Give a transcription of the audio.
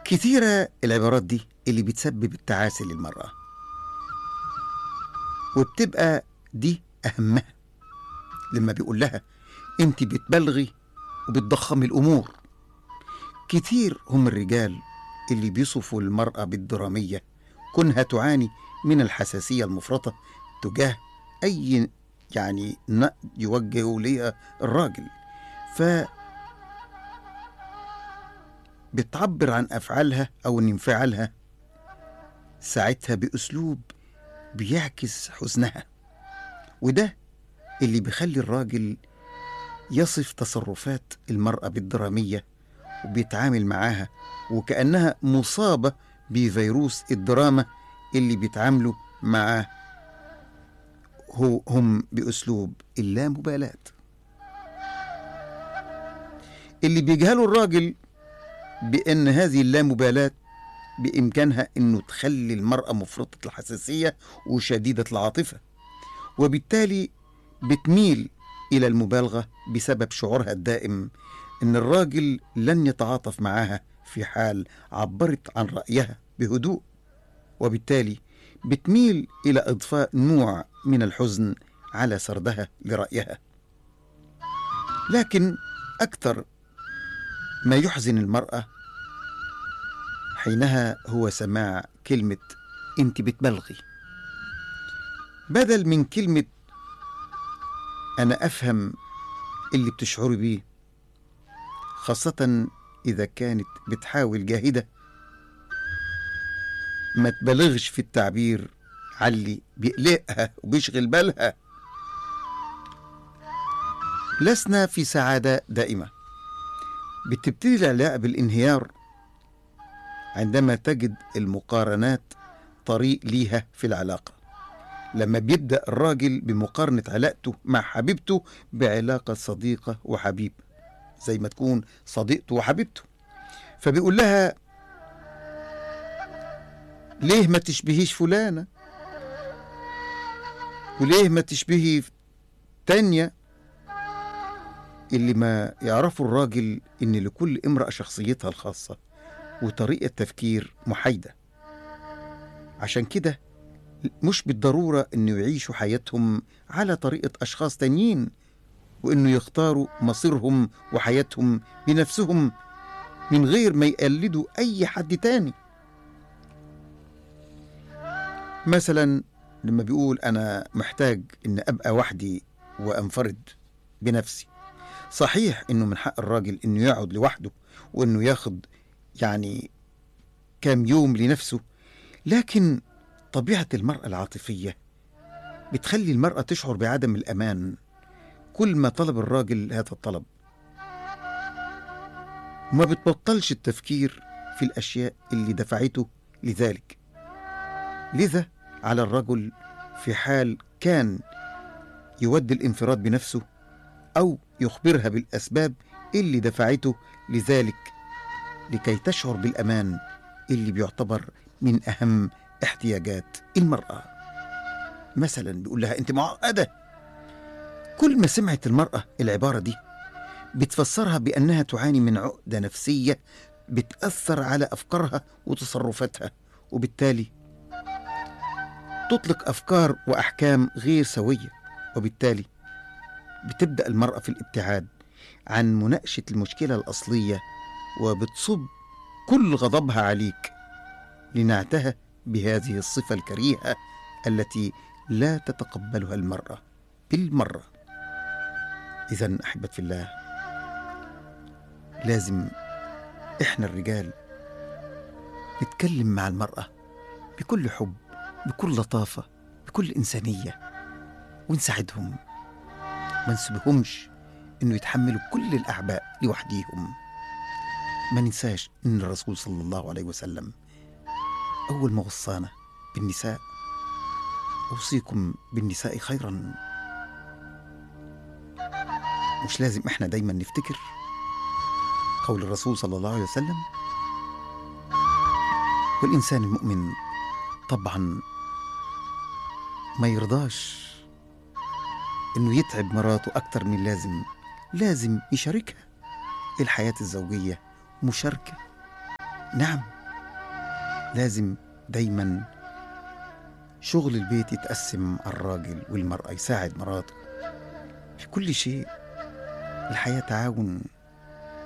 كثيرة العبارات دي اللي بتسبب التعاسي للمرأة وبتبقى دي أهمها لما بيقول لها أنت بتبلغي وبتضخمي الأمور كتير هم الرجال اللي بيصفوا المرأة بالدرامية كونها تعاني من الحساسية المفرطة تجاه أي يعني نقد يوجهه ليها الراجل ف بتعبر عن أفعالها أو انفعالها ساعتها بأسلوب بيعكس حزنها وده اللي بيخلي الراجل يصف تصرفات المرأة بالدرامية وبيتعامل معاها وكأنها مصابة بفيروس الدراما اللي بيتعاملوا معاه هو هم بأسلوب اللامبالاة اللي بيجهله الراجل بأن هذه اللامبالاة بإمكانها أنه تخلي المرأة مفرطة الحساسية وشديدة العاطفة وبالتالي بتميل إلى المبالغة بسبب شعورها الدائم أن الراجل لن يتعاطف معها في حال عبرت عن رأيها بهدوء وبالتالي بتميل إلى إضفاء نوع من الحزن على سردها لرأيها لكن أكثر ما يحزن المرأة حينها هو سماع كلمة أنت بتبلغي بدل من كلمة أنا أفهم اللي بتشعري بيه خاصة إذا كانت بتحاول جاهدة ما تبالغش في التعبير علي بيقلقها وبيشغل بالها لسنا في سعادة دائمة بتبتدي العلاقة بالانهيار عندما تجد المقارنات طريق ليها في العلاقة لما بيبدأ الراجل بمقارنة علاقته مع حبيبته بعلاقة صديقة وحبيب زي ما تكون صديقته وحبيبته فبيقول لها ليه ما تشبهيش فلانة وليه ما تشبهي تانية اللي ما يعرفوا الراجل ان لكل امرأة شخصيتها الخاصة وطريقة تفكير محايدة عشان كده مش بالضرورة انه يعيشوا حياتهم على طريقة اشخاص تانيين وانه يختاروا مصيرهم وحياتهم بنفسهم من غير ما يقلدوا اي حد تاني مثلا لما بيقول انا محتاج ان ابقى وحدي وانفرد بنفسي صحيح انه من حق الراجل انه يقعد لوحده وانه ياخد يعني كام يوم لنفسه لكن طبيعة المرأة العاطفية بتخلي المرأة تشعر بعدم الأمان كل ما طلب الراجل هذا الطلب وما بتبطلش التفكير في الأشياء اللي دفعته لذلك لذا على الرجل في حال كان يودي الانفراد بنفسه أو يخبرها بالأسباب اللي دفعته لذلك لكي تشعر بالأمان اللي بيعتبر من أهم احتياجات المرأة مثلا بيقول لها أنت معقدة كل ما سمعت المرأة العبارة دي بتفسرها بأنها تعاني من عقدة نفسية بتأثر على أفكارها وتصرفاتها وبالتالي تطلق أفكار وأحكام غير سوية وبالتالي بتبدأ المرأة في الابتعاد عن مناقشة المشكلة الأصلية وبتصب كل غضبها عليك لنعتها بهذه الصفة الكريهة التي لا تتقبلها المرأة بالمرة إذا أحبت في الله لازم إحنا الرجال نتكلم مع المرأة بكل حب بكل لطافة بكل إنسانية ونساعدهم ما نسيبهمش إنه يتحملوا كل الأعباء لوحديهم ما ننساش إن الرسول صلى الله عليه وسلم أول ما وصانا بالنساء أوصيكم بالنساء خيرا مش لازم إحنا دايما نفتكر قول الرسول صلى الله عليه وسلم والإنسان المؤمن طبعا ما يرضاش إنه يتعب مراته أكتر من لازم لازم يشاركها الحياة الزوجية مشاركة نعم لازم دايما شغل البيت يتقسم على الراجل والمرأة يساعد مراته في كل شيء الحياة تعاون